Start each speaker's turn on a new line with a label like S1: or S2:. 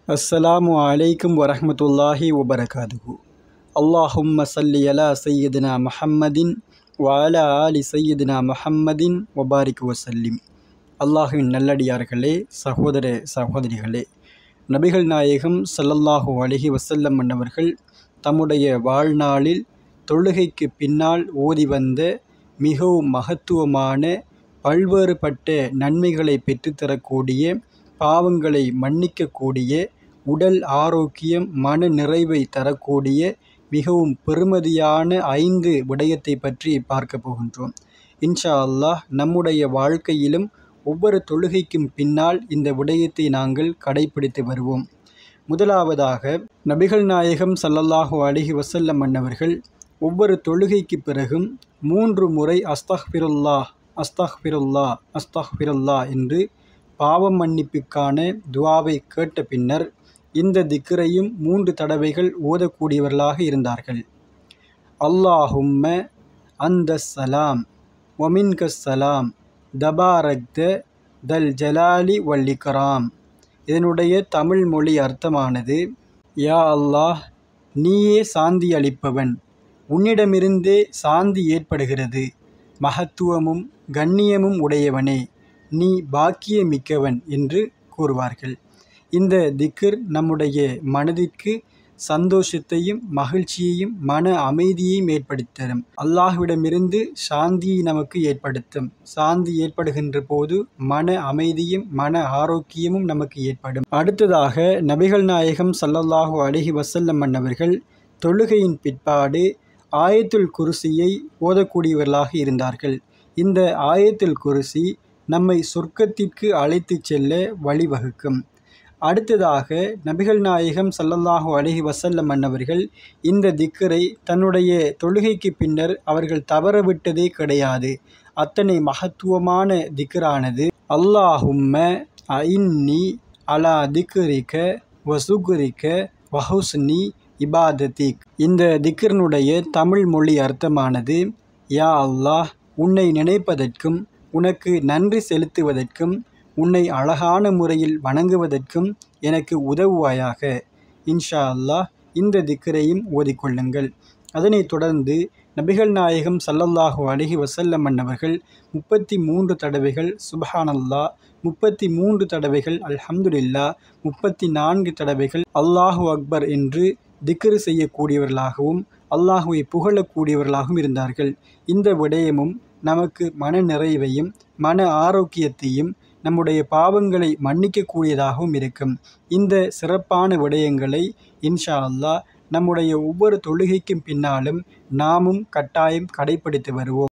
S1: அஸ்ஸலாமு அலைக்கும் வரஹ்மத்துல்லாஹி வபரகாதுஹு அல்லாஹும்ம சல்லி அலா சையதுனா முஹம்மதின் வ அலா ஆலி சையதுனா முஹம்மதின் வபாரிக் வசல்லிம் அல்லாஹுவின் நல்லடியார்களே சகோதர சகோதரிகளே நபிகள் நாயகம் ஸல்லல்லாஹு அலைஹி வஸல்லம் அன்னவர்கள் தம்முடைய வாழ்நாளில் தொழுகைக்கு பின்னால் ஓதி வந்த மிகவும் மகத்துவமான பல்வேறுபட்ட நன்மைகளை பெற்றுத்தரக்கூடிய பாவங்களை மன்னிக்கக்கூடிய உடல் ஆரோக்கியம் மன நிறைவை தரக்கூடிய மிகவும் பெறுமதியான ஐந்து விடயத்தை பற்றி பார்க்க போகின்றோம் இன்ஷா அல்லாஹ் நம்முடைய வாழ்க்கையிலும் ஒவ்வொரு தொழுகைக்கும் பின்னால் இந்த விடயத்தை நாங்கள் கடைபிடித்து வருவோம் முதலாவதாக நபிகள் நாயகம் ஸல்லல்லாஹு அலைஹி வஸல்லம் அன்னவர்கள் ஒவ்வொரு தொழுகைக்கு பிறகும் மூன்று முறை அஸ்தக்ஃபிருல்லாஹ் அஸ்தக்ஃபிருல்லாஹ் அஸ்தக்ஃபிருல்லாஹ் என்று பாவ மன்னிப்புக்கான துவாவை கேட்ட பின்னர் இந்த திக்ரையும் மூன்று தடவைகள் ஓதக்கூடியவர்களாக இருந்தார்கள் அல்லாஹும்ம அந்த சலாம் ஒமின்க சலாம் தபாரக்த தல் ஜலாலி வல்லிகராம் இதனுடைய தமிழ் மொழி அர்த்தமானது யா அல்லாஹ் நீயே சாந்தி அளிப்பவன் உன்னிடமிருந்தே சாந்தி ஏற்படுகிறது மகத்துவமும் கண்ணியமும் உடையவனே நீ பாக்கியமிக்கவன் என்று கூறுவார்கள் இந்த திக்ர் நம்முடைய மனதிற்கு சந்தோஷத்தையும் மகிழ்ச்சியையும் மன அமைதியையும் ஏற்படுத்தி தரும் அல்லாஹ்விடமிருந்து சாந்தியை நமக்கு ஏற்படுத்தும் சாந்தி ஏற்படுகின்ற போது மன அமைதியும் மன ஆரோக்கியமும் நமக்கு ஏற்படும் அடுத்ததாக நபிகள் நாயகம் சல்லல்லாஹு அலஹி வசல்லம் அன்னவர்கள் தொழுகையின் பிற்பாடு ஆயத்துல் குருசியை ஓதக்கூடியவர்களாக இருந்தார்கள் இந்த ஆயத்துல் குருசி நம்மை சொர்க்கத்திற்கு அழைத்து செல்ல வழிவகுக்கும் அடுத்ததாக நபிகள் நாயகம் சல்லல்லாஹு அலஹி வசல்லம் அன்னவர்கள் இந்த திக்கரை தன்னுடைய தொழுகைக்கு பின்னர் அவர்கள் தவறவிட்டதே கிடையாது அத்தனை மகத்துவமான திக்கரானது அல்லாஹும்ம ஐன்னி அலா திக்ரிக்க வசுகுரிக்க வஹுஸ்னி இபாதத்திக் இந்த திக்கரனுடைய தமிழ் மொழி அர்த்தமானது யா அல்லாஹ் உன்னை நினைப்பதற்கும் உனக்கு நன்றி செலுத்துவதற்கும் உன்னை அழகான முறையில் வணங்குவதற்கும் எனக்கு உதவுவாயாக இன்ஷா அல்லாஹ் இந்த திக்கரையும் ஓதிக்கொள்ளுங்கள் அதனைத் தொடர்ந்து நபிகள் நாயகம் சல்லல்லாஹு அலஹி வசல்லம் அன்னவர்கள் முப்பத்தி மூன்று தடவைகள் சுபஹானல்லா முப்பத்தி மூன்று தடவைகள் அல்ஹம்துலில்லா முப்பத்தி நான்கு தடவைகள் அல்லாஹு அக்பர் என்று திக்ரு செய்யக்கூடியவர்களாகவும் அல்லாஹுவை புகழக்கூடியவர்களாகவும் இருந்தார்கள் இந்த விடயமும் நமக்கு மன நிறைவையும் மன ஆரோக்கியத்தையும் நம்முடைய பாவங்களை மன்னிக்கக்கூடியதாகவும் இருக்கும் இந்த சிறப்பான விடயங்களை இன்ஷா அல்லாஹ் நம்முடைய ஒவ்வொரு தொழுகைக்கும் பின்னாலும் நாமும் கட்டாயம் கடைபிடித்து வருவோம்